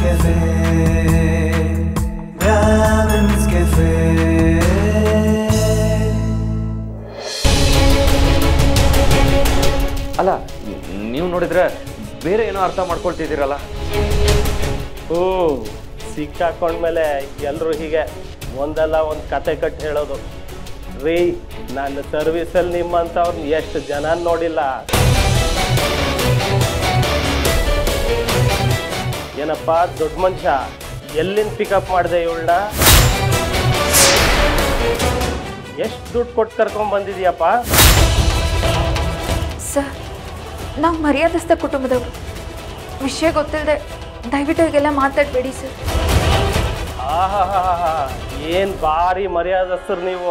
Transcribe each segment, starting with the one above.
Cafe. Brahmin's Cafe. ಅಲ್ಲ ನೀವು ನೋಡಿದ್ರೆ ಬೇರೆ ಏನೋ ಅರ್ಥ ಮಾಡ್ಕೊಳ್ತಿದ್ದೀರಲ್ಲ ಹ್ಞೂ ಸಿಕ್ಕಾಕೊಂಡ್ಮೇಲೆ ಎಲ್ಲರೂ ಹೀಗೆ ಒಂದಲ್ಲ ಒಂದು ಕತೆ ಕಟ್ಟಿ ಹೇಳೋದು ರೀ ನನ್ನ ಸರ್ವಿಸಲ್ಲಿ ನಿಮ್ಮಂಥವ್ರನ್ನ ಎಷ್ಟು ಜನ ನೋಡಿಲ್ಲ ಏನಪ್ಪ ದೊಡ್ಡ ಮನುಷ್ಯ ಎಲ್ಲಿಂದ ಪಿಕಪ್ ಮಾಡಿದೆ ಇವಳನ್ನ ಎಷ್ಟು ದುಡ್ಡು ಕೊಟ್ಟು ಕರ್ಕೊಂಡ್ ಬಂದಿದ್ಯಪ್ಪ ಸರ್ ನಾವು ಮರ್ಯಾದಸ್ಥ ಕುಟುಂಬದವರು ವಿಷಯ ಗೊತ್ತಿಲ್ಲದೆ ದಯವಿಟ್ಟು ಹೀಗೆಲ್ಲ ಮಾತಾಡಬೇಡಿ ಸರ್ ಆಹಾಹಾಹಾ ಏನ್ ಭಾರಿ ಮರ್ಯಾದಸ್ಥರು ನೀವು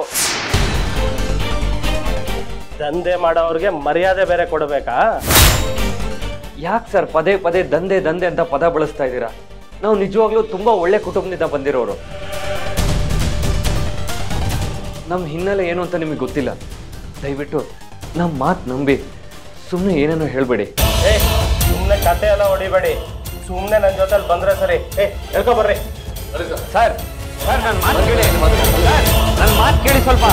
ದಂಧೆ ಮಾಡೋವ್ರಿಗೆ ಮರ್ಯಾದೆ ಬೇರೆ ಕೊಡಬೇಕಾ ಯಾಕೆ ಸರ್ ಪದೇ ಪದೇ ದಂಧೆ ದಂಧೆ ಅಂತ ಪದ ಬಳಸ್ತಾ ಇದ್ದೀರಾ ನಾವು ನಿಜವಾಗ್ಲೂ ತುಂಬಾ ಒಳ್ಳೆ ಕುಟುಂಬದಿಂದ ಬಂದಿರೋರು ನಮ್ಮ ಹಿನ್ನೆಲೆ ಏನು ಅಂತ ನಿಮಗೆ ಗೊತ್ತಿಲ್ಲ ದಯವಿಟ್ಟು ನಮ್ಮ ಮಾತು ನಂಬಿ ಸುಮ್ಮನೆ ಏನೇನೋ ಹೇಳಬೇಡಿ ಏ ಸುಮ್ಮನೆ ಕತೆ ಎಲ್ಲ ಹೊಡಿಬೇಡಿ ಸುಮ್ಮನೆ ನನ್ನ ಜೊತೆಲಿ ಬಂದ್ರೆ ಸರಿ ಏ ಹೇಳ್ಕೊ ಬರ್ರಿ ಸರ್ ಸರ್ ನನ್ನ ಮಾತು ಕೇಳಿ ಸರ್ ನನ್ನ ಮಾತು ಕೇಳಿ ಸ್ವಲ್ಪ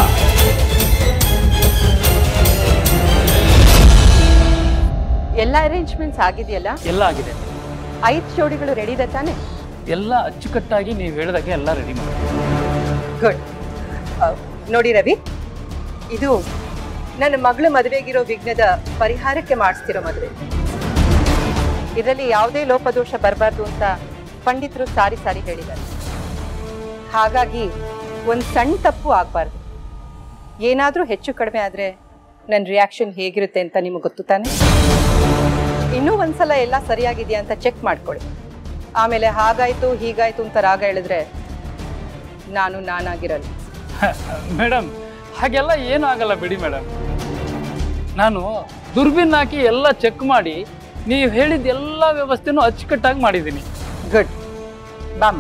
ಎಲ್ಲ ಅರೇಂಜ್ಮೆಂಟ್ಸ್ ಆಗಿದೆಯಲ್ಲ ಎಲ್ಲ ಆಗಿದೆ ಐದು ಜೋಡಿಗಳು ರೆಡಿ ಇದೆ ತಾನೆ ಎಲ್ಲ ಅಚ್ಚುಕಟ್ಟಾಗಿ ನೀವು ಹೇಳಿದಾಗೆ ಎಲ್ಲ ರೆಡಿ ಮಾಡಿ ಗುಡ್ ನೋಡಿ ರವಿ ಇದು ನನ್ನ ಮಗಳ ಮದುವೆಗಿರೋ ವಿಘ್ನದ ಪರಿಹಾರಕ್ಕೆ ಮಾಡಿಸ್ತಿರೋ ಮದುವೆ ಇದರಲ್ಲಿ ಯಾವುದೇ ಲೋಪದೋಷ ಬರಬಾರ್ದು ಅಂತ ಪಂಡಿತರು ಸಾರಿ ಸಾರಿ ಹೇಳಿದ್ದಾರೆ ಹಾಗಾಗಿ ಒಂದು ಸಣ್ಣ ತಪ್ಪು ಆಗಬಾರ್ದು ಏನಾದರೂ ಹೆಚ್ಚು ಕಡಿಮೆ ಆದರೆ ನನ್ನ ರಿಯಾಕ್ಷನ್ ಹೇಗಿರುತ್ತೆ ಅಂತ ನಿಮಗೆ ಗೊತ್ತು ತಾನೆ ಇನ್ನೂ ಒಂದ್ಸಲ ಎಲ್ಲ ಸರಿಯಾಗಿದೆಯಾ ಅಂತ ಚೆಕ್ ಮಾಡ್ಕೊಳ್ಳಿ ಆಮೇಲೆ ಹಾಗಾಯ್ತು ಹೀಗಾಯ್ತು ಅಂತ ರಾಗ ಹೇಳಿದ್ರೆ ನಾನು ನಾನಾಗಿರಲ್ಲ ಮೇಡಮ್ ಹಾಗೆಲ್ಲ ಏನೂ ಆಗಲ್ಲ ಬಿಡಿ ಮೇಡಮ್ ನಾನು ದುರ್ಬಿನ್ ಹಾಕಿ ಎಲ್ಲ ಚೆಕ್ ಮಾಡಿ ನೀವು ಹೇಳಿದ ಎಲ್ಲ ವ್ಯವಸ್ಥೆನೂ ಅಚ್ಚುಕಟ್ಟಾಗಿ ಮಾಡಿದ್ದೀನಿ ಗುಡ್ ಬಾಮ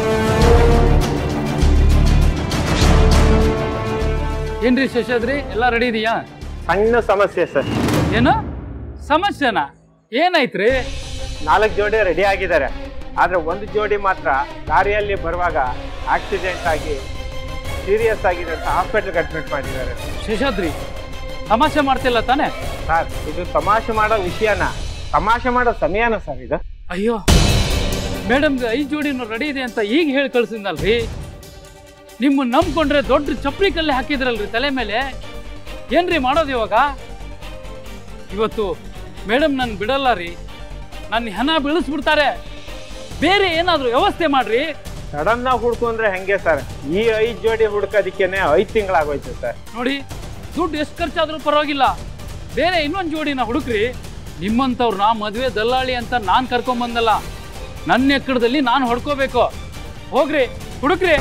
ಏನ್ರಿ ಶಶಾದ್ರಿ ಎಲ್ಲ ರೆಡಿ ಇದೆಯಾ ಸಣ್ಣ ಸಮಸ್ಯೆ ಸರ್ ಏನು ಸಮಸ್ಯೆನಾ ಏನಾಯ್ತ್ರಿ ನಾಲ್ಕು ಜೋಡಿ ರೆಡಿ ಆಗಿದ್ದಾರೆ ಆದ್ರೆ ಒಂದು ಜೋಡಿ ಮಾತ್ರ ದಾರಿಯಲ್ಲಿ ಬರುವಾಗ ಆಕ್ಸಿಡೆಂಟ್ ಆಗಿ ಸೀರಿಯಸ್ ಆಗಿದೆ ಅಂತ ಹಾಸ್ಪಿಟಲ್ಗೆ ಅಡ್ಮಿಟ್ ಮಾಡಿದ್ದಾರೆ ಶೇಷಾದ್ರಿ ತಮಾಷೆ ಮಾಡ್ತಿಲ್ಲ ತಾನೇ ಸರ್ ಇದು ತಮಾಷೆ ಮಾಡೋ ವಿಷಯನ ತಮಾಷೆ ಮಾಡೋ ಸಮಯನ ಸರ್ ಇದು ಅಯ್ಯೋ ಮೇಡಮ್ಗೆ ಐದು ಜೋಡಿನೂ ರೆಡಿ ಇದೆ ಅಂತ ಈಗ ಹೇಳಿ ಕಳ್ಸಿದ್ನಲ್ರಿ ನಿಮ್ಮ ನಂಬ್ಕೊಂಡ್ರೆ ದೊಡ್ಡ ಚಪ್ಪಲಿ ಕಲ್ಲೆ ಹಾಕಿದ್ರಲ್ರಿ ತಲೆ ಮೇಲೆ ಏನ್ರಿ ಮಾಡೋದು ಇವಾಗ ಇವತ್ತು ಮೇಡಮ್ ನನ್ ಬಿಡಲ್ಲ ರೀ ನನ್ನ ಹೆಣ ಬೀಳಿಸ್ಬಿಡ್ತಾರೆ ಬೇರೆ ಏನಾದರೂ ವ್ಯವಸ್ಥೆ ಮಾಡ್ರಿ ಸಡನ್ ಆಗಿ ಹುಡ್ಕೊಂಡ್ರೆ ಹೆಂಗೆ ಸರ್ ಈ ಐದು ಜೋಡಿ ಹುಡ್ಕೋದಿಕ್ಕೇನೆ ಐದು ತಿಂಗಳಾಗೋಯ್ತು ಸರ್ ನೋಡಿ ದುಡ್ಡು ಎಷ್ಟು ಖರ್ಚಾದ್ರೂ ಪರವಾಗಿಲ್ಲ ಬೇರೆ ಇನ್ನೊಂದು ಜೋಡಿನ ಹುಡುಕ್ರಿ ನಿಮ್ಮಂಥವ್ರನ್ನ ಮದುವೆ ದಲ್ಲಾಳಿ ಅಂತ ನಾನು ಕರ್ಕೊಂಬಂದಲ್ಲ ನನ್ನ ಎಕ್ಕಡದಲ್ಲಿ ನಾನು ಹೊಡ್ಕೋಬೇಕು ಹೋಗ್ರಿ ಹುಡುಕ್ರಿ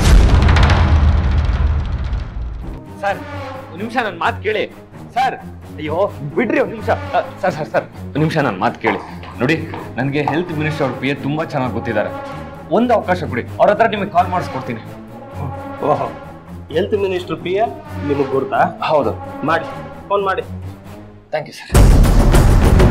ಸರ್ ಒಂದು ನಿಮಿಷ ನನ್ನ ಮಾತು ಕೇಳಿ ಸರ್ ಅಯ್ಯೋ ಬಿಡ್ರಿ ಒಂದು ನಿಮಿಷ ಸರ್ ಸರ್ ಸರ್ ಒಂದು ನಿಮಿಷ ನನ್ನ ಮಾತು ಕೇಳಿ ನೋಡಿ ನನಗೆ ಹೆಲ್ತ್ ಮಿನಿಸ್ಟರ್ ಅವ್ರ ಪಿ ಎ ತುಂಬ ಚೆನ್ನಾಗಿ ಗೊತ್ತಿದ್ದಾರೆ ಒಂದು ಅವಕಾಶ ಕೊಡಿ ಅವ್ರ ಹತ್ರ ನಿಮಗೆ ಕಾಲ್ ಮಾಡಿಸ್ಕೊಡ್ತೀನಿ ಓಹೋ ಹೆಲ್ತ್ ಮಿನಿಸ್ಟರ್ ಪಿ ಎ ನಿಮಗೆ ಗುರ್ತಾ ಹೌದು ಮಾಡಿ ಫೋನ್ ಮಾಡಿ ಥ್ಯಾಂಕ್ ಯು ಸರ್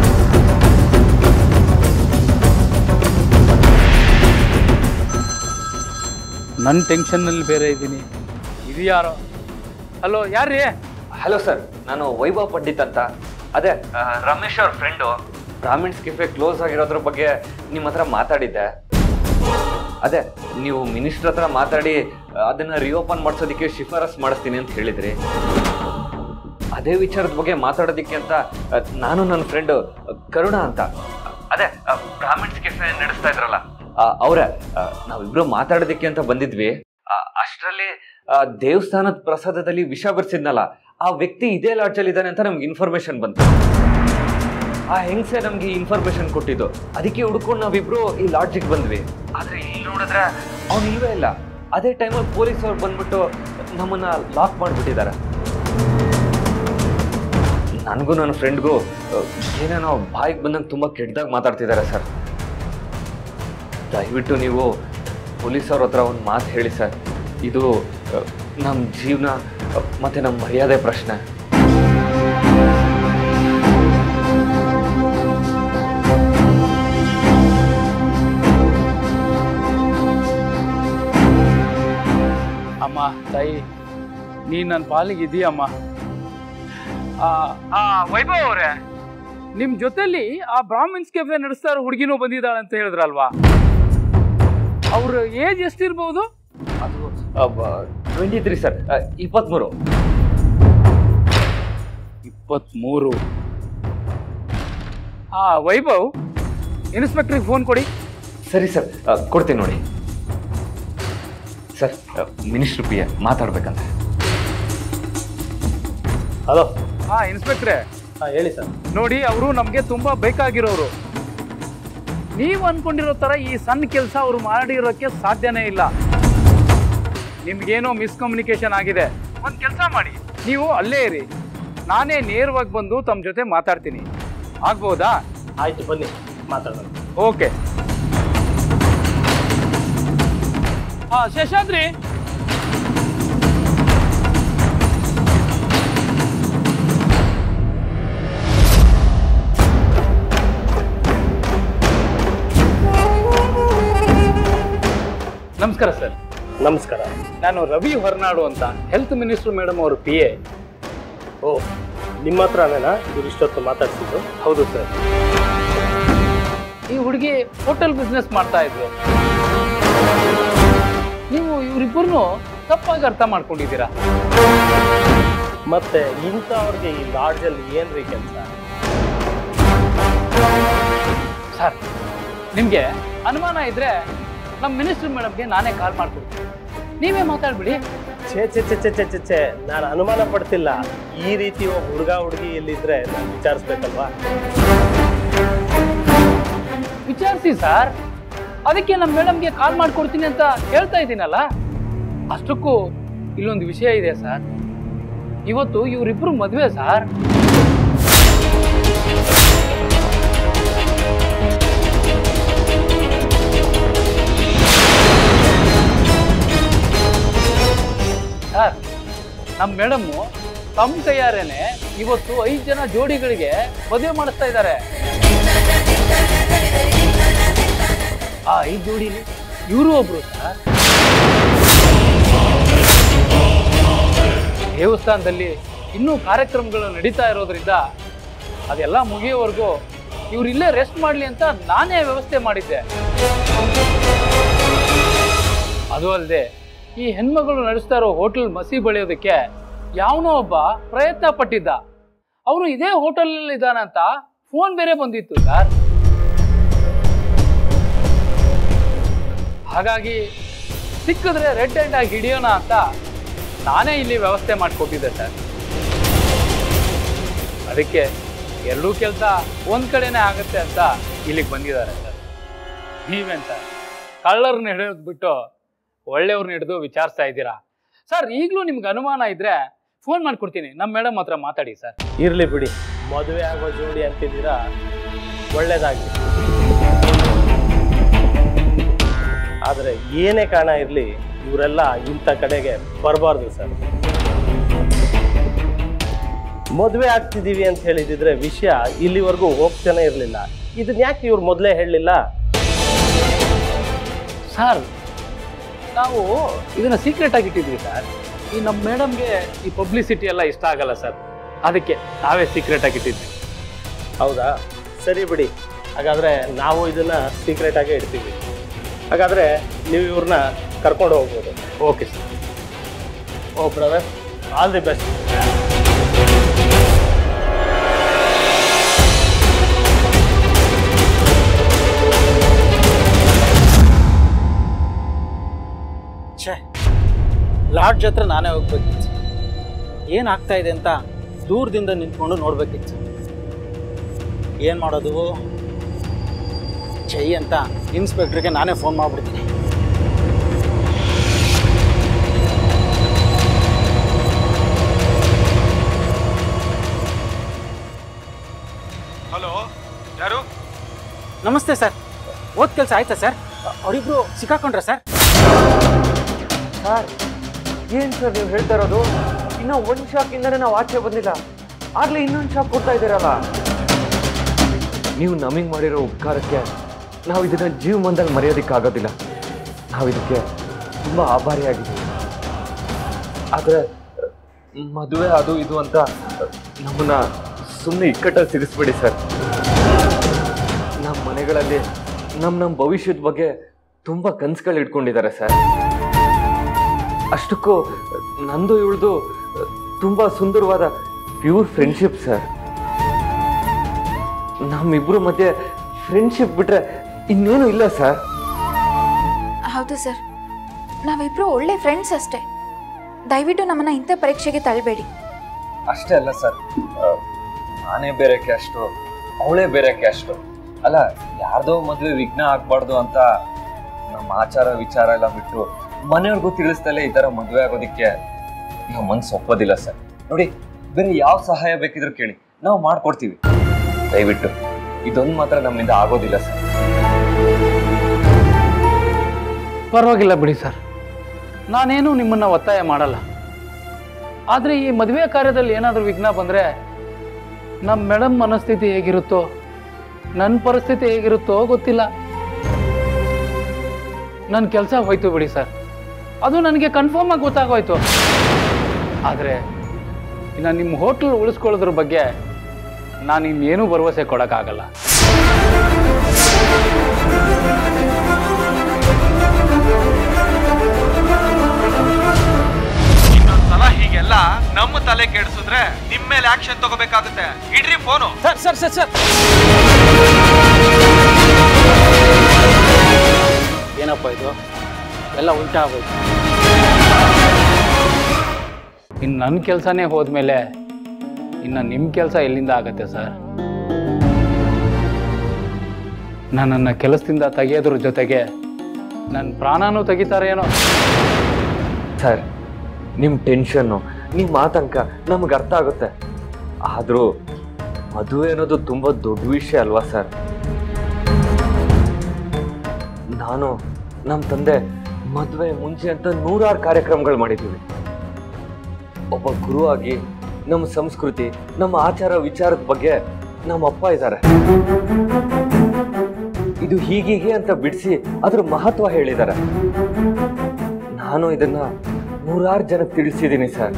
ನನ್ನ ಟೆನ್ಷನ್ನಲ್ಲಿ ಬೇರೆ ಇದ್ದೀನಿ ಇದು ಯಾರೋ ಹಲೋ ಯಾರ್ರೀ ಹಲೋ ಸರ್ ನಾನು ವೈಭವ್ ಪಂಡಿತ್ ಅಂತ ಅದೇ ಆ, ರಮೇಶ್ ಅವ್ರ ಫ್ರೆಂಡು ಬ್ರಾಹ್ಮಿಣ್ಸ್ ಕೆಫೆ ಕ್ಲೋಸ್ ಆಗಿರೋದ್ರ ಬಗ್ಗೆ ನಿಮ್ಮ ಹತ್ರ ಮಾತಾಡಿದ್ದೆ ಅದೇ ನೀವು ಮಿನಿಸ್ಟರ್ ಹತ್ರ ಮಾತಾಡಿ ಆ, ಅದನ್ನ ರಿಓಪನ್ ಮಾಡಿಸೋದಕ್ಕೆ ಶಿಫಾರಸ್ ಮಾಡಿಸ್ತೀನಿ ಅಂತ ಹೇಳಿದ್ರಿ ಅದೇ ವಿಚಾರದ ಬಗ್ಗೆ ಮಾತಾಡೋದಕ್ಕೆ ಅಂತ ಆ, ನಾನು ನನ್ನ ಫ್ರೆಂಡು ಕರುಣ ಅಂತ ಅದೇ ಆ, ಬ್ರಾಹ್ಮಿಣ್ಸ್ ಕೆಫೆ ನಡೆಸ್ತಾ ಇದ್ರಲ್ಲ ಅವರೇ ನಾವಿಬ್ರು ಮಾತಾಡೋದಕ್ಕೆ ಅಂತ ಬಂದಿದ್ವಿ ಆ, ಅಷ್ಟರಲ್ಲಿ ಆ, ದೇವಸ್ಥಾನದ ಪ್ರಸಾದದಲ್ಲಿ ವಿಷ ಬರ್ಸಿದ್ನಲ್ಲ ಆ ವ್ಯಕ್ತಿ ಇದೇ ಲಾಡ್ಜಲ್ಲಿ ಇದ್ದಾನೆ ಅಂತ ನಮ್ಗೆ ಇನ್ಫಾರ್ಮೇಶನ್ ಬಂತು ಆ ಹೆಂಗ್ಸೆ ನಮ್ಗೆ ಇನ್ಫಾರ್ಮೇಶನ್ ಕೊಟ್ಟಿದ್ದು ಅದಕ್ಕೆ ಹುಡ್ಕೊಂಡು ನಾವಿಬ್ರು ಈ ಲಾಡ್ಜಿಗೆ ಬಂದ್ವಿ ಆದ್ರೆ ಇಲ್ಲಿ ನೋಡಿದ್ರೆ ಅವ್ನು ಇಲ್ವೇ ಇಲ್ಲ ಅದೇ ಟೈಮಲ್ಲಿ ಪೊಲೀಸ್ ಅವ್ರು ಬಂದ್ಬಿಟ್ಟು ನಮ್ಮನ್ನ ಲಾಕ್ ಮಾಡಿಬಿಟ್ಟಿದ್ದಾರೆ ನನಗೂ ನನ್ನ ಫ್ರೆಂಡ್ಗೂ ಏನೇನೋ ಬಾಯಿಗೆ ಬಂದಂಗೆ ತುಂಬ ಕೆಟ್ಟದಾಗಿ ಮಾತಾಡ್ತಿದ್ದಾರೆ ಸರ್ ದಯವಿಟ್ಟು ನೀವು ಪೊಲೀಸವ್ರ ಹತ್ರ ಒಂದು ಮಾತು ಹೇಳಿ ಸರ್ ಇದು ನಮ್ಮ ಜೀವನ ಮತ್ತು ನಮ್ಮ ಮರ್ಯಾದೆ ಪ್ರಶ್ನೆ ಅಮ್ಮ ತಾಯಿ ನೀನು ನನ್ನ ಪಾಲಿಗೆ ಇದೀಯಮ್ಮ ಆ, ಆ, ವೈಭವ್ ಅವರೇ ನಿಮ್ಮ ಜೊತೆಲಿ ಆ ಬ್ರಾಹ್ಮಿನ್ಸ್ ಕೆಫೆ ನಡೆಸ್ತಾ ಇರೋ ಹುಡುಗಿನೂ ಬಂದಿದ್ದಾಳೆ ಅಂತ ಹೇಳಿದ್ರಲ್ವಾ ಅವ್ರ ಏಜ್ ಎಷ್ಟಿರ್ಬೋದು ಅದು ಟ್ವೆಂಟಿ ತ್ರೀ ಸರ್ ಇಪ್ಪತ್ತ್ಮೂರು ಇಪ್ಪತ್ತ್ಮೂರು ಆ ವೈಭವ್ ಇನ್ಸ್ಪೆಕ್ಟ್ರಿಗೆ ಫೋನ್ ಕೊಡಿ ಸರಿ ಸರ್ ಕೊಡ್ತೀನಿ ನೋಡಿ ಸರ್ ಮಿನಿಸ್ಟ್ರ್ ಪಿ ಎ ಮಾತಾಡ್ಬೇಕಂತ ಹಲೋ ಹಾ ಇನ್ಸ್ಪೆಕ್ಟ್ರೆ ಹಾಂ ಹೇಳಿ ಸರ್ ನೋಡಿ ಅವರು ನಮಗೆ ತುಂಬಾ ಬೇಕಾಗಿರೋರು ನೀವು ಅನ್ಕೊಂಡಿರೋ ತರ ಈ ಸಣ್ಣ ಕೆಲಸ ಅವರು ಮಾಡಿರೋಕ್ಕೆ ಸಾಧ್ಯನೇ ಇಲ್ಲ ನಿಮ್ಗೇನೋ ಮಿಸ್ಕಮ್ಯುನಿಕೇಶನ್ ಆಗಿದೆ ಒಂದು ಕೆಲಸ ಮಾಡಿ ನೀವು ಅಲ್ಲೇ ಇರಿ ನಾನೇ ನೇರವಾಗಿ ಬಂದು ತಮ್ಮ ಜೊತೆ ಮಾತಾಡ್ತೀನಿ ಆಗ್ಬೋದಾ ಆಯಿತು ಬನ್ನಿ ಮಾತಾಡೋಣ ಓಕೆ ಹಾ ಶೇಷಾದ್ರಿ ನಮಸ್ಕಾರ ಸರ್ ನಮಸ್ಕಾರ ನಾನು ರವಿ ಹೊರನಾಡು ಅಂತ ಹೆಲ್ತ್ ಮಿನಿಸ್ಟರ್ ಮೇಡಮ್ ಅವರು ಪಿ ಎ ಓ ನಿಮ್ಮ ಹತ್ರನೇನಾ ಇವ್ರು ಇಷ್ಟೊತ್ತು ಮಾತಾಡ್ಸಿದ್ದು ಹೌದು ಸರ್ ಈ ಹುಡುಗಿ ಹೋಟೆಲ್ ಬಿಸ್ನೆಸ್ ಮಾಡ್ತಾ ಇದ್ರು ನೀವು ಇವರಿಬ್ಬರನ್ನು ತಪ್ಪಾಗಿ ಅರ್ಥ ಮಾಡ್ಕೊಂಡಿದ್ದೀರಾ ಮತ್ತೆ ಇಂಥವ್ರಿಗೆ ಈ ಲಾಡ್ಜಲ್ಲಿ ಏನ್ರಿ ಕೆಲಸ ಸರ್ ನಿಮಗೆ ಅನುಮಾನ ಇದ್ರೆ ನಮ್ಮ ಮಿನಿಸ್ಟರ್ ಮೇಡಮ್ಗೆ ನಾನೇ ಕಾಲ್ ಮಾಡ್ಕೊಡ್ತೀನಿ ನೀವೇ ಮಾತಾಡ್ಬಿಡಿ ಛೇ ಛೇ ಛೇ ಛೇ ಛೇ ಛೇ ಛೇ ನಾನು ಅನುಮಾನ ಪಡ್ತಿಲ್ಲ ಈ ರೀತಿ ಒಬ್ಬ ಹುಡುಗ ಹುಡುಗಿ ಇಲ್ಲಿದ್ರೆ ನಾನು ವಿಚಾರಿಸ್ಬೇಕಲ್ವಾ ವಿಚಾರಿಸಿ ಸರ್ ಅದಕ್ಕೆ ನಮ್ಮ ಮೇಡಮ್ಗೆ ಕಾಲ್ ಮಾಡ್ಕೊಡ್ತೀನಿ ಅಂತ ಹೇಳ್ತಾ ಇದ್ದೀನಲ್ಲ ಅಷ್ಟಕ್ಕೂ ಇಲ್ಲೊಂದು ವಿಷಯ ಇದೆ ಸರ್ ಇವತ್ತು ಇವರಿಬ್ರು ಮದುವೆ ಸರ್ ಸರ್ ನಮ್ಮ ಮೇಡಮ್ಮು ತಮ್ಮ ಕೈಯಾರೇನೆ ಇವತ್ತು ಐದು ಜನ ಜೋಡಿಗಳಿಗೆ ಮದುವೆ ಮಾಡಿಸ್ತಾ ಇದ್ದಾರೆ ಆ ಐದು ಜೋಡಿಲಿ ಇವರು ಒಬ್ರು ಸರ್ ದೇವಸ್ಥಾನದಲ್ಲಿ ಇನ್ನೂ ಕಾರ್ಯಕ್ರಮಗಳು ನಡೀತಾ ಇರೋದ್ರಿಂದ ಅದೆಲ್ಲ ಮುಗಿಯೋವರೆಗೂ ಇವ್ರು ಇಲ್ಲೇ ರೆಸ್ಟ್ ಮಾಡಲಿ ಅಂತ ನಾನೇ ವ್ಯವಸ್ಥೆ ಮಾಡಿದ್ದೆ ಅದು ಅಲ್ಲದೆ ಈ ಹೆಣ್ಮಗಳು ನಡೆಸ್ತಾ ಇರೋ ಹೋಟೆಲ್ ಮಸಿ ಬೆಳೆಯೋದಕ್ಕೆ ಯಾವನೋ ಒಬ್ಬ ಪ್ರಯತ್ನ ಪಟ್ಟಿದ್ದ ಅವನು ಇದೇ ಹೋಟೆಲ್ ಇದ್ದಾನಂತ ಫೋನ್ ಬೇರೆ ಬಂದಿತ್ತು ಸರ್ ಹಾಗಾಗಿ ಸಿಕ್ಕಿದ್ರೆ ರೆಡ್ ಹ್ಯಾಂಡ್ ಆಗಿ ಹಿಡಿಯೋಣ ಅಂತ ನಾನೇ ಇಲ್ಲಿ ವ್ಯವಸ್ಥೆ ಮಾಡಿಕೊಟ್ಟಿದ್ದೆ ಸರ್ ಅದಕ್ಕೆ ಎರಡೂ ಕೆಲಸ ಒಂದ್ ಕಡೆನೇ ಆಗುತ್ತೆ ಅಂತ ಇಲ್ಲಿಗೆ ಬಂದಿದ್ದಾರೆ ಸರ್ ನೀವೇನ್ ಸರ್ ಕಳ್ಳರ್ನ ಹಿಡಿಯೋದು ಬಿಟ್ಟು ಒಳ್ಳೆಯವ್ರನ್ನ ಹಿಡಿದು ವಿಚಾರಿಸ್ತಾ ಇದ್ದೀರಾ ಸರ್ ಈಗಲೂ ನಿಮ್ಗೆ ಅನುಮಾನ ಇದ್ರೆ ಫೋನ್ ಮಾಡ್ಕೊಡ್ತೀನಿ ನಮ್ಮ ಮೇಡಮ್ ಹತ್ರ ಮಾತಾಡಿ ಸರ್ ಇರ್ಲಿ ಬಿಡಿ ಮದುವೆ ಆಗೋ ಜೋಡಿ ಅಂತಿದ್ದೀರಾ ಒಳ್ಳೇದಾಗ್ಲಿ ಆದರೆ ಏನೇ ಕಾರಣ ಇರಲಿ ಇವರೆಲ್ಲ ಇಂಥ ಕಡೆಗೆ ಬರಬಾರ್ದು ಸರ್ ಮದುವೆ ಆಗ್ತಿದ್ದೀವಿ ಅಂತ ಹೇಳಿದಿದ್ರೆ ವಿಷಯ ಇಲ್ಲಿವರೆಗೂ ಹೋಗ್ತಾನೆ ಇರಲಿಲ್ಲ ಇದನ್ನ ಯಾಕೆ ಇವ್ರು ಮೊದಲೇ ಹೇಳಲಿಲ್ಲ ಸರ್ ನಾವು ಇದನ್ನ ಸೀಕ್ರೆಟ್ ಆಗಿ ಇಟ್ಟಿದ್ವಿ ಸರ್ ಈ ನಮ್ಮ ಮೇಡಮ್ಗೆ ಈ ಪಬ್ಲಿಸಿಟಿ ಎಲ್ಲ ಇಷ್ಟ ಆಗಲ್ಲ ಸರ್ ಅದಕ್ಕೆ ನಾವೇ ಸೀಕ್ರೆಟ್ ಆಗಿ ಇಟ್ಟಿದ್ವಿ ಹೌದಾ ಸರಿ ಬಿಡಿ ಹಾಗಾದರೆ ನಾವು ಇದನ್ನ ಸೀಕ್ರೆಟ್ ಆಗೇ ಇಡ್ತೀವಿ ಹಾಗಾದರೆ ನೀವು ಇವ್ರನ್ನ ಕರ್ಕೊಂಡು ಹೋಗ್ಬೋದು ಓಕೆ ಸರ್ ಓ ಬ್ರದರ್ ಆಲ್ ದಿ ಬೆಸ್ಟ್ ಛೇ ಲಾಡ್ಜ್ ಹತ್ರ ನಾನೇ ಹೋಗ್ಬೇಕಿತ್ತು ಏನಾಗ್ತಾ ಇದೆ ಅಂತ ದೂರದಿಂದ ನಿಂತ್ಕೊಂಡು ನೋಡ್ಬೇಕಿತ್ತು ಏನು ಮಾಡೋದು ಜೈ ಅಂತ ಇನ್ಸ್ಪೆಕ್ಟ್ರಿಗೆ ನಾನೇ ಫೋನ್ ಮಾಡಿಬಿಡ್ತೀನಿ ಹಲೋ ಯಾರು ನಮಸ್ತೆ ಸರ್ ಓದ್ ಕೆಲಸ ಆಯ್ತಾ ಸರ್ ಅವರಿಬ್ರು ಸಿಕ್ಕಾಕೊಂಡ್ರ ಸರ್ ಸರ್ ಏನು ಸರ್ ನೀವು ಹೇಳ್ತಾ ಇರೋದು ಇನ್ನೂ ಒಂದು ಶಾಕಿಂದನೇ ನಾವು ಆಚೆ ಬಂದಿಲ್ಲ ಆಗಲೇ ಇನ್ನೊಂದು ಶಾಕ್ ಕೊಡ್ತಾ ಇದ್ದೀರಲ್ಲ ನೀವು ನಮಗೆ ಮಾಡಿರೋ ಉಪಕಾರಕ್ಕೆ ನಾವು ಇದನ್ನ ಜೀವಮಾನದಲ್ಲಿ ಮರೆಯೋದಕ್ಕಾಗೋದಿಲ್ಲ ನಾವು ಇದಕ್ಕೆ ತುಂಬ ಆಭಾರಿಯಾಗಿದ್ದೀವಿ ಆದ್ರೆ ಮದುವೆ ಅದು ಇದು ಅಂತ ನಮ್ಮನ್ನ ಸುಮ್ಮನೆ ಇಕ್ಕಟ್ಟಲ್ಲಿ ಸಿಗಿಸ್ಬೇಡಿ ಸರ್ ನಮ್ಮ ಮನೆಗಳಲ್ಲಿ ನಮ್ಮ ನಮ್ಮ ಭವಿಷ್ಯದ ಬಗ್ಗೆ ತುಂಬ ಕನ್ಸುಗಳು ಇಟ್ಕೊಂಡಿದ್ದಾರೆ ಸರ್ ಅಷ್ಟಕ್ಕೂ ನಂದು ಇವಳ್ದು ತುಂಬ ಸುಂದರವಾದ ಪ್ಯೂರ್ ಫ್ರೆಂಡ್ಶಿಪ್ ಸರ್ ನಮ್ಮಿಬ್ರು ಮಧ್ಯೆ ಫ್ರೆಂಡ್ಶಿಪ್ ಬಿಟ್ರೆ ಇನ್ನೇನು ಇಲ್ಲ ಸರ್ ಹೌದು ಸರ್ ನಾವಿಬ್ರು ಒಳ್ಳೆ ಫ್ರೆಂಡ್ಸ್ ಅಷ್ಟೇ ದಯವಿಟ್ಟು ನಮ್ಮನ್ನ ಇಂಥ ಪರೀಕ್ಷೆಗೆ ತಳ್ಳಬೇಡಿ ಅಷ್ಟೇ ಅಲ್ಲ ಸರ್ ನಾನೇ ಬೇರೆ ಕ್ಯಾಸ್ಟು ಅವಳೇ ಬೇರೆ ಕ್ಯಾಸ್ಟು ಅಲ್ಲ ಯಾರ್ದೋ ಮದುವೆ ವಿಘ್ನ ಆಗ್ಬಾರ್ದು ಅಂತ ನಮ್ಮ ಆಚಾರ ವಿಚಾರ ಎಲ್ಲ ಬಿಟ್ಟು ಮನೆಯವ್ರಿಗೂ ತಿಳಿಸ್ದಲೇ ಈ ಥರ ಮದುವೆ ಆಗೋದಕ್ಕೆ ನಮ್ಮ ಮನ್ಸು ಒಪ್ಪೋದಿಲ್ಲ ಸರ್ ನೋಡಿ ಬೇರೆ ಯಾವ ಸಹಾಯ ಬೇಕಿದ್ರು ಕೇಳಿ ನಾವು ಮಾಡ್ಕೊಡ್ತೀವಿ ದಯವಿಟ್ಟು ಇದೊಂದು ಮಾತ್ರ ನಮ್ಮಿಂದ ಆಗೋದಿಲ್ಲ ಸರ್ ಪರವಾಗಿಲ್ಲ ಬಿಡಿ ಸರ್ ನಾನೇನು ನಿಮ್ಮನ್ನು ಒತ್ತಾಯ ಮಾಡಲ್ಲ ಆದರೆ ಈ ಮದುವೆ ಕಾರ್ಯದಲ್ಲಿ ಏನಾದರೂ ವಿಘ್ನ ಬಂದರೆ ನಮ್ಮ ಮೇಡಮ್ ಮನಸ್ಥಿತಿ ಹೇಗಿರುತ್ತೋ ನನ್ನ ಪರಿಸ್ಥಿತಿ ಹೇಗಿರುತ್ತೋ ಗೊತ್ತಿಲ್ಲ ನನ್ನ ಕೆಲಸ ಹೋಯ್ತು ಬಿಡಿ ಸರ್ ಅದು ನನಗೆ ಕನ್ಫರ್ಮ್ ಆಗಿ ಗೊತ್ತಾಗೋಯ್ತು ಆದರೆ ಇನ್ನು ನಿಮ್ಮ ಹೋಟ್ಲ್ ಉಳಿಸ್ಕೊಳ್ಳೋದ್ರ ಬಗ್ಗೆ ನಾನು ಇನ್ನೇನು ಭರವಸೆ ಕೊಡೋಕ್ಕಾಗಲ್ಲ ಇನ್ನೊಂದ್ಸಲ ಹೀಗೆಲ್ಲ ನಮ್ಮ ತಲೆ ಕೆಡಿಸಿದ್ರೆ ನಿಮ್ ಮೇಲೆ ಆಕ್ಷನ್ ತಗೋಬೇಕಾಗುತ್ತೆ ಇಡ್ರಿ phone sir sir sir sir ಏನಪ್ಪ ಇದು ಎಲ್ಲ ಉಲ್ಟಾ ಆಗೋಯ್ತು ಇನ್ನು ನನ್ನ ಕೆಲಸನೇ ಹೋದ್ಮೇಲೆ ಇನ್ನು ನಿಮ್ಮ ಕೆಲಸ ಎಲ್ಲಿಂದ ಆಗತ್ತೆ ಸರ್ ನನ್ನನ್ನು ಕೆಲಸದಿಂದ ತೆಗೆಯೋದ್ರ ಜೊತೆಗೆ ನನ್ನ ಪ್ರಾಣನೂ ತೆಗಿತಾರೇನೋ ಸರ್ ನಿಮ್ಮ ಟೆನ್ಷನ್ನು ನಿಮ್ಮ ಆತಂಕ ನಮ್ಗೆ ಅರ್ಥ ಆಗುತ್ತೆ ಆದರೂ ಮದುವೆ ಅನ್ನೋದು ತುಂಬ ದೊಡ್ಡ ವಿಷಯ ಅಲ್ವಾ ಸರ್ ನಾನು ನಮ್ಮ ತಂದೆ ಮದುವೆ ಮುಂಚೆ ಅಂತ ನೂರಾರು ಕಾರ್ಯಕ್ರಮಗಳು ಮಾಡಿದ್ದೀವಿ ಒಬ್ಬ ಗುರು ಆಗಿ ನಮ್ಮ ಸಂಸ್ಕೃತಿ ನಮ್ಮ ಆಚಾರ ವಿಚಾರದ ಬಗ್ಗೆ ನಮ್ಮ ಅಪ್ಪ ಇದ್ದಾರೆ ಇದು ಹೀಗೀಗೆ ಅಂತ ಬಿಡಿಸಿ ಅದ್ರ ಮಹತ್ವ ಹೇಳಿದ್ದಾರೆ ನಾನು ಇದನ್ನ ನೂರಾರು ಜನಕ್ಕೆ ತಿಳಿಸಿದ್ದೀನಿ ಸರ್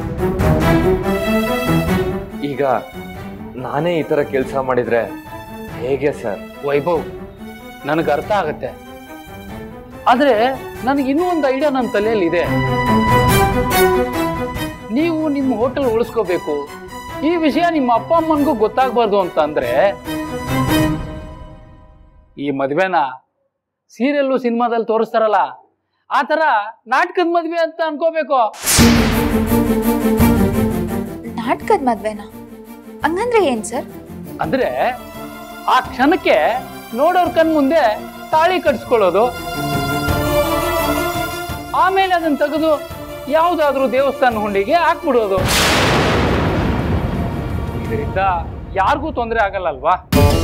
ಈಗ ನಾನೇ ಈ ಥರ ಕೆಲಸ ಮಾಡಿದ್ರೆ ಹೇಗೆ ಸರ್ ವೈಭವ್ ನನಗೆ ಅರ್ಥ ಆಗತ್ತೆ ಆದರೆ ನನಗೆ ಇನ್ನೂ ಒಂದು ಐಡಿಯಾ ನನ್ನ ತಲೆಯಲ್ಲಿ ಇದೆ ನೀವು ನಿಮ್ಮ ಹೋಟೆಲ್ ಉಳಿಸ್ಕೋಬೇಕು ಈ ವಿಷಯ ನಿಮ್ಮ ಅಪ್ಪ ಅಮ್ಮನಿಗೂ ಗೊತ್ತಾಗಬಾರ್ದು ಅಂತ ಅಂದ್ರೆ ಈ ಮದ್ವೆನ ಸೀರಿಯಲ್ಲು ಸಿನಿಮಾದಲ್ಲಿ ತೋರಿಸ್ತಾರಲ್ಲ ಆ ಥರ ನಾಟಕದ ಮದ್ವೆ ಅಂತ ಅನ್ಕೋಬೇಕು ನಾಟಕದ ಮದ್ವೆನಾ ಹಂಗಂದ್ರೆ ಏನ್ ಸರ್ ಅಂದ್ರೆ ಆ ಕ್ಷಣಕ್ಕೆ ನೋಡೋರ್ ಕಣ್ ಮುಂದೆ ತಾಳಿ ಕಟ್ಸ್ಕೊಳ್ಳೋದು ಆಮೇಲೆ ಅದನ್ನ ತೆಗೆದು ಯಾವುದಾದ್ರೂ ದೇವಸ್ಥಾನ ಹುಂಡಿಗೆ ಹಾಕ್ಬಿಡೋದು ಇದರಿಂದ ಯಾರಿಗೂ ತೊಂದರೆ ಆಗಲ್ಲ ಅಲ್ವಾ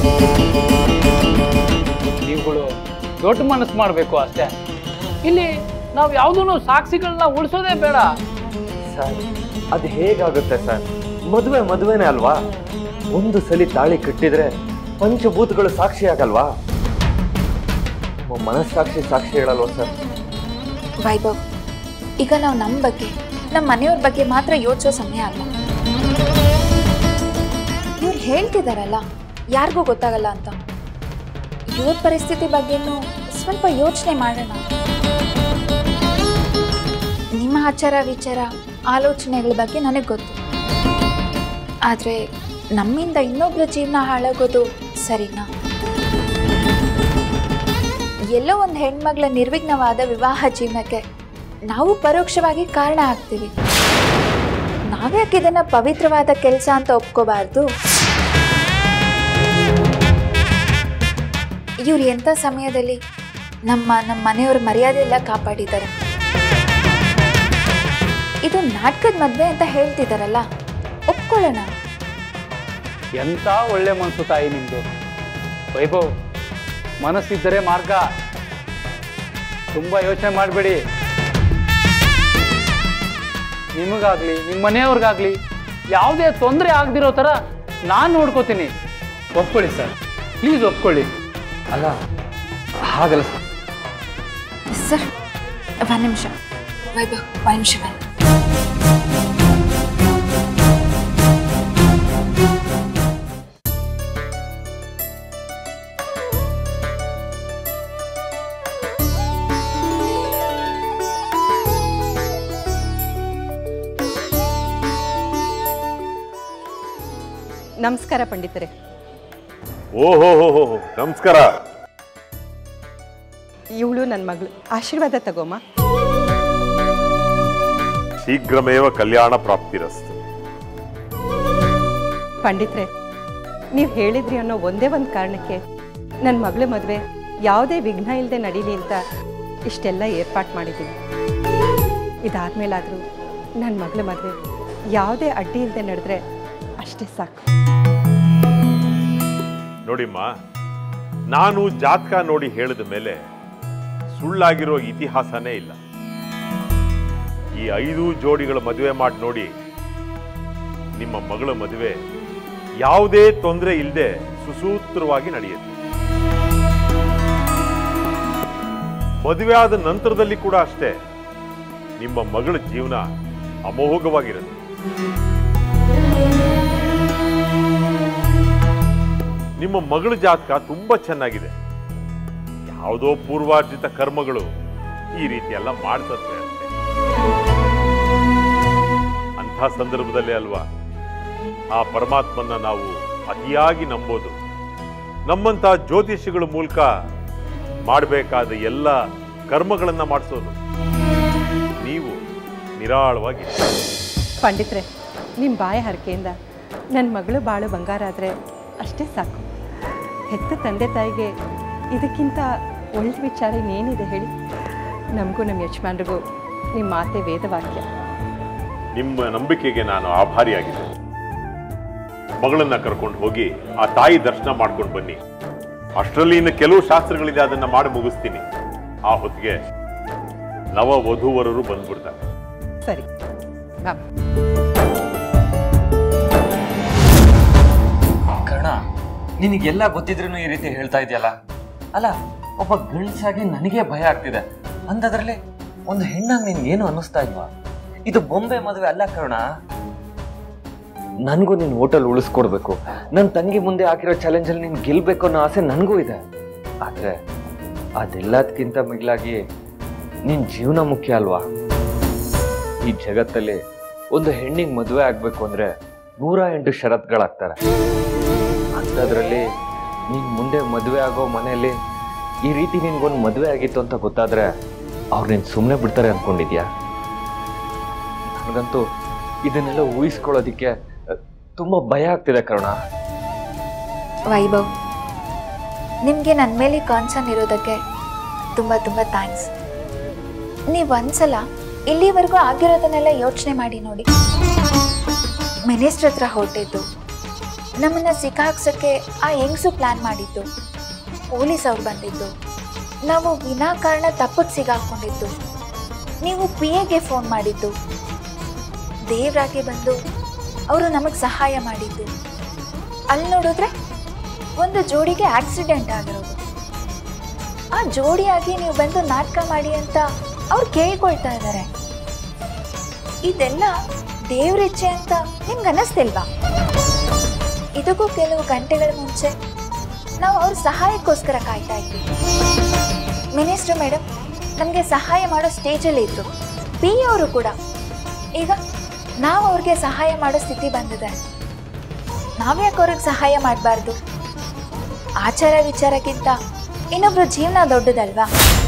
ನೀವುಗಳು ದೊಡ್ಡ ಮನಸ್ಸು ಮಾಡಬೇಕು ಅಷ್ಟೇ ಇಲ್ಲಿ ನಾವು ಯಾವುದೂ ಸಾಕ್ಷಿಗಳನ್ನ ಉಳಿಸೋದೇ ಬೇಡ ಸರ್ ಅದು ಹೇಗಾಗುತ್ತೆ ಸರ್ ಮದುವೆ ಮದುವೆನೇ ಅಲ್ವಾ ಒಂದು ಸಲಿ ತಾಳಿ ಕಟ್ಟಿದ್ರೆ ಪಂಚಭೂತಗಳು ಸಾಕ್ಷಿ ಆಗಲ್ವಾ ನಮ್ಮ ಮನಸ್ಸಾಕ್ಷಿ ಸಾಕ್ಷಿ ಹೇಳಲ್ವಾ ಸರ್ ವೈಭವ್ ಈಗ ನಾವು ನಮ್ಮ ಬಗ್ಗೆ ನಮ್ಮ ಮನೆಯವ್ರ ಬಗ್ಗೆ ಮಾತ್ರ ಯೋಚಿಸೋ ಸಮಯ ಅಲ್ಲ ಇವ್ರು ಹೇಳ್ತಿದಾರಲ್ಲ ಯಾರಿಗೂ ಗೊತ್ತಾಗಲ್ಲ ಅಂತ ಇವ್ರ ಪರಿಸ್ಥಿತಿ ಬಗ್ಗೆನೂ ಸ್ವಲ್ಪ ಯೋಚನೆ ಮಾಡೋಣ ನಿಮ್ಮ ಆಚಾರ ವಿಚಾರ ಆಲೋಚನೆಗಳ ಬಗ್ಗೆ ನನಗೆ ಗೊತ್ತು ಆದರೆ ನಮ್ಮಿಂದ ಇನ್ನೊಬ್ರ ಜೀವನ ಹಾಳಾಗೋದು ಸರಿನಾ ಎಲ್ಲೋ ಒಂದು ಹೆಣ್ಮಗಳ ನಿರ್ವಿಘ್ನವಾದ ವಿವಾಹ ಜೀವನಕ್ಕೆ ನಾವು ಪರೋಕ್ಷವಾಗಿ ಕಾರಣ ಆಗ್ತೀವಿ ನಾವ್ಯಾಕೆ ಇದನ್ನ ಪವಿತ್ರವಾದ ಕೆಲಸ ಅಂತ ಒಪ್ಕೋಬಾರ್ದು ಇವ್ರು ಎಂಥ ಸಮಯದಲ್ಲಿ ನಮ್ಮ ನಮ್ಮ ಮನೆಯವ್ರ ಮರ್ಯಾದೆ ಎಲ್ಲ ಕಾಪಾಡಿದ್ದಾರೆ ಇದು ನಾಟಕದ ಮದ್ವೆ ಅಂತ ಹೇಳ್ತಿದಾರಲ್ಲ ಒಪ್ಕೊಳ್ಳೋಣ ಎಂಥ ಒಳ್ಳೆ ಮನಸ್ಸು ತಾಯಿ ನಿಮ್ದು ವೈಭವ್ ಮನಸ್ಸಿದ್ದರೆ ಮಾರ್ಗ ತುಂಬ ಯೋಚನೆ ಮಾಡಬೇಡಿ ನಿಮಗಾಗ್ಲಿ ನಿಮ್ಮ ಮನೆಯವ್ರಿಗಾಗ್ಲಿ ಯಾವುದೇ ತೊಂದರೆ ಆಗದಿರೋ ಥರ ನಾನು ನೋಡ್ಕೋತೀನಿ ಒಪ್ಕೊಳ್ಳಿ ಸರ್ ಪ್ಲೀಸ್ ಒಪ್ಕೊಳ್ಳಿ ಅಲ್ಲ ಹಾಗಲ್ಲ ಸರ್ ಸರ್ ಒಂದು ನಿಮಿಷ ವೈಭವ್ ಒಂದು ನಿಮಿಷ ಬನ್ನಿ ನಮಸ್ಕಾರ ಪಂಡಿತರೆ ಓಹೋ ಹೋ ಹೋ ನಮಸ್ಕಾರ ಇವಳು ನನ್ನ ಮಗಳು ಆಶೀರ್ವಾದ ತಗೋಮ್ಮ ಶೀಘ್ರಮೇವ ಕಲ್ಯಾಣ ಪ್ರಾಪ್ತಿರಸ್ತು ಪಂಡಿತ್ರೆ ನೀವು ಹೇಳಿದ್ರಿ ಅನ್ನೋ ಒಂದೇ ಒಂದು ಕಾರಣಕ್ಕೆ ನನ್ನ ಮಗಳ ಮದುವೆ ಯಾವುದೇ ವಿಘ್ನ ಇಲ್ಲದೆ ನಡೀಲಿ ಅಂತ ಇಷ್ಟೆಲ್ಲ ಏರ್ಪಾಟ್ ಮಾಡಿದ್ದೀನಿ ಇದಾದ್ಮೇಲಾದರೂ ನನ್ನ ಮಗಳ ಮದುವೆ ಯಾವುದೇ ಅಡ್ಡಿ ಇಲ್ಲದೆ ನಡೆದ್ರೆ ಅಷ್ಟೇ ಸಾಕು ನೋಡಿಮ್ಮ ನಾನು ಜಾತಕ ನೋಡಿ ಹೇಳಿದ ಮೇಲೆ ಸುಳ್ಳಾಗಿರೋ ಇತಿಹಾಸನೇ ಇಲ್ಲ ಈ ಐದು ಜೋಡಿಗಳ ಮದುವೆ ಮಾಡಿ ನೋಡಿ ನಿಮ್ಮ ಮಗಳ ಮದುವೆ ಯಾವುದೇ ತೊಂದರೆ ಇಲ್ಲದೆ ಸುಸೂತ್ರವಾಗಿ ನಡೆಯುತ್ತೆ ಮದುವೆ ಆದ ನಂತರದಲ್ಲಿ ಕೂಡ ಅಷ್ಟೇ ನಿಮ್ಮ ಮಗಳ ಜೀವನ ಅಮೋಘವಾಗಿರುತ್ತೆ ನಿಮ್ಮ ಮಗಳ ಜಾತಕ ತುಂಬಾ ಚೆನ್ನಾಗಿದೆ ಯಾವುದೋ ಪೂರ್ವಾರ್ಜಿತ ಕರ್ಮಗಳು ಈ ರೀತಿ ಎಲ್ಲ ಮಾಡ್ತತ್ವೆ ಅಷ್ಟೇ ಅಂಥ ಸಂದರ್ಭದಲ್ಲೇ ಅಲ್ವಾ ಆ ಪರಮಾತ್ಮನ ನಾವು ಅತಿಯಾಗಿ ನಂಬೋದು ನಮ್ಮಂತ ಜ್ಯೋತಿಷಿಗಳ ಮೂಲಕ ಮಾಡಬೇಕಾದ ಎಲ್ಲ ಕರ್ಮಗಳನ್ನ ಮಾಡಿಸೋದು ನೀವು ನಿರಾಳವಾಗಿ ಪಂಡಿತ್ರೆ ನಿಮ್ಮ ಬಾಯ ಹರಕೆಯಿಂದ ನನ್ನ ಮಗಳು ಬಾಳು ಬಂಗಾರ ಆದರೆ ಅಷ್ಟೇ ಸಾಕು ಹೆತ್ತ ತಂದೆ ತಾಯಿಗೆ ಇದಕ್ಕಿಂತ ಒಳ್ಳೆ ವಿಚಾರ ಇನ್ನೇನಿದೆ ಹೇಳಿ ನಮಗೂ ನಮ್ಮ ಯಜಮಾನ್ರಿಗೂ ನಿಮ್ಮ ಮಾತೆ ವೇದವಾಕ್ಯ ನಿಮ್ಮ ನಂಬಿಕೆಗೆ ನಾನು ಆಭಾರಿಯಾಗಿದ್ದೆ ಮಗಳನ್ನ ಕರ್ಕೊಂಡು ಹೋಗಿ ಆ ತಾಯಿ ದರ್ಶನ ಮಾಡ್ಕೊಂಡು ಬನ್ನಿ ಅಷ್ಟರಲ್ಲಿ ಇನ್ನು ಕೆಲವು ಶಾಸ್ತ್ರಗಳಿದೆ ಅದನ್ನ ಮಾಡಿ ಮುಗಿಸ್ತೀನಿ ಆ ಹೊತ್ತಿಗೆ ನವ ವಧೂವರರು ಬಂದ್ಬಿಡ್ತಾರೆ ಸರಿ ಬಾ ಕರ್ಣ ನಿನಗೆಲ್ಲ ಗೊತ್ತಿದ್ರೂ ಈ ರೀತಿ ಹೇಳ್ತಾ ಇದೆಯಲ್ಲ ಅಲ್ಲ ಒಬ್ಬ ಗಂಡಸಾಗಿ ನನಗೆ ಭಯ ಆಗ್ತಿದೆ ಅಂಥದ್ರಲ್ಲಿ ಒಂದು ಹೆಣ್ಣಾಗಿ ನಿನ್ಗೇನು ಅನ್ನಿಸ್ತಾ ಇಲ್ವಾ ಇದು ಬೊಂಬೆ ಮದುವೆ ಅಲ್ಲ ಕರ್ಣ ನನಗೂ ನಿನ್ನ ಹೋಟೆಲ್ ಉಳಿಸ್ಕೊಡ್ಬೇಕು ನನ್ನ ತಂಗಿ ಮುಂದೆ ಹಾಕಿರೋ ಚಾಲೆಂಜಲ್ಲಿ ನೀನು ಗೆಲ್ಬೇಕು ಅನ್ನೋ ಆಸೆ ನನಗೂ ಇದೆ ಆದರೆ ಅದೆಲ್ಲದಕ್ಕಿಂತ ಮಿಗಿಲಾಗಿ ನಿನ್ನ ಜೀವನ ಮುಖ್ಯ ಅಲ್ವಾ ಈ ಜಗತ್ತಲ್ಲಿ ಒಂದು ಹೆಣ್ಣಿಗೆ ಮದುವೆ ಆಗಬೇಕು ಅಂದರೆ ನೂರ ಎಂಟು ಷರತ್ಗಳಾಗ್ತಾರೆ ಅಂಥದ್ರಲ್ಲಿ ನೀನು ಮುಂದೆ ಮದುವೆ ಆಗೋ ಮನೆಯಲ್ಲಿ ಈ ರೀತಿ ನಿನ್ಗೊಂದು ಮದುವೆ ಆಗಿತ್ತು ಅಂತ ಗೊತ್ತಾದ್ರೆ ಅವ್ರು ನೀನು ಸುಮ್ಮನೆ ಬಿಡ್ತಾರೆ ಅಂದ್ಕೊಂಡಿದ್ಯಾ ನನಗಂತೂ ಇದನ್ನೆಲ್ಲ ಊಹಿಸ್ಕೊಳ್ಳೋದಿಕ್ಕೆ ಅಹ್, ತುಂಬ ಭಯ ಆಗ್ತಿದೆ ಕರುಣ ವೈಭವ್ ನಿಮಗೆ ನನ್ನ ಮೇಲೆ ಕಾನ್ಸರ್ನ್ ಇರೋದಕ್ಕೆ ತುಂಬ ತುಂಬ ಥ್ಯಾಂಕ್ಸ್ ನೀವು ಒಂದ್ಸಲ ಇಲ್ಲಿವರೆಗೂ ಆಗಿರೋದನ್ನೆಲ್ಲ ಯೋಚನೆ ಮಾಡಿ ನೋಡಿ ಮಿನಿಸ್ಟ್ರ್ ಹತ್ರ ಹೊರಟಿದ್ದು ನಮ್ಮನ್ನು ಸಿಕ್ಕಾಕ್ಸೋಕ್ಕೆ ಆ ಹೆಂಗಸು ಪ್ಲ್ಯಾನ್ ಮಾಡಿದ್ದು ಪೊಲೀಸ್ ಅವ್ರು ಬಂದಿದ್ದು ನಾವು ವಿನಾಕಾರಣ ತಪ್ಪಿಗೆ ಸಿಗಾಕೊಂಡಿದ್ದು ನೀವು ಪಿ ಎಗೆ ಫೋನ್ ಮಾಡಿದ್ದು ದೇವರಾಗೆ ಬಂದು ಅವರು ನಮಗೆ ಸಹಾಯ ಮಾಡಿದ್ದು ಅಲ್ಲಿ ನೋಡಿದ್ರೆ ಒಂದು ಜೋಡಿಗೆ ಆಕ್ಸಿಡೆಂಟ್ ಆಗಿರೋದು ಆ ಜೋಡಿಯಾಗಿ ನೀವು ಬಂದು ನಾಟಕ ಮಾಡಿ ಅಂತ ಅವ್ರು ಕೇಳ್ಕೊಳ್ತಾ ಇದ್ದಾರೆ ಇದೆಲ್ಲ ದೇವ್ರ ಇಚ್ಛೆ ಅಂತ ನಿಮ್ಗೆ ಅನ್ನಿಸ್ತಿಲ್ವಾ ಇದಕ್ಕೂ ಕೆಲವು ಗಂಟೆಗಳ ಮುಂಚೆ ನಾವು ಅವ್ರ ಸಹಾಯಕ್ಕೋಸ್ಕರ ಕಾಯ್ತಾ ಇದ್ವಿ ಮಿನಿಸ್ಟರ್ ಮೇಡಮ್ ನಮಗೆ ಸಹಾಯ ಮಾಡೋ ಸ್ಟೇಜಲ್ಲಿ ಇದ್ರು ಪಿ ಅವರು ಕೂಡ ಈಗ ನಾವು ಅವ್ರಿಗೆ ಸಹಾಯ ಮಾಡೋ ಸ್ಥಿತಿ ಬಂದಿದೆ ನಾವ್ಯಾಕೆ ಅವ್ರಿಗೆ ಸಹಾಯ ಮಾಡಬಾರ್ದು ಆಚಾರ ವಿಚಾರಕ್ಕಿಂತ ಇನ್ನೊಬ್ರು ಜೀವನ ದೊಡ್ಡದಲ್ವಾ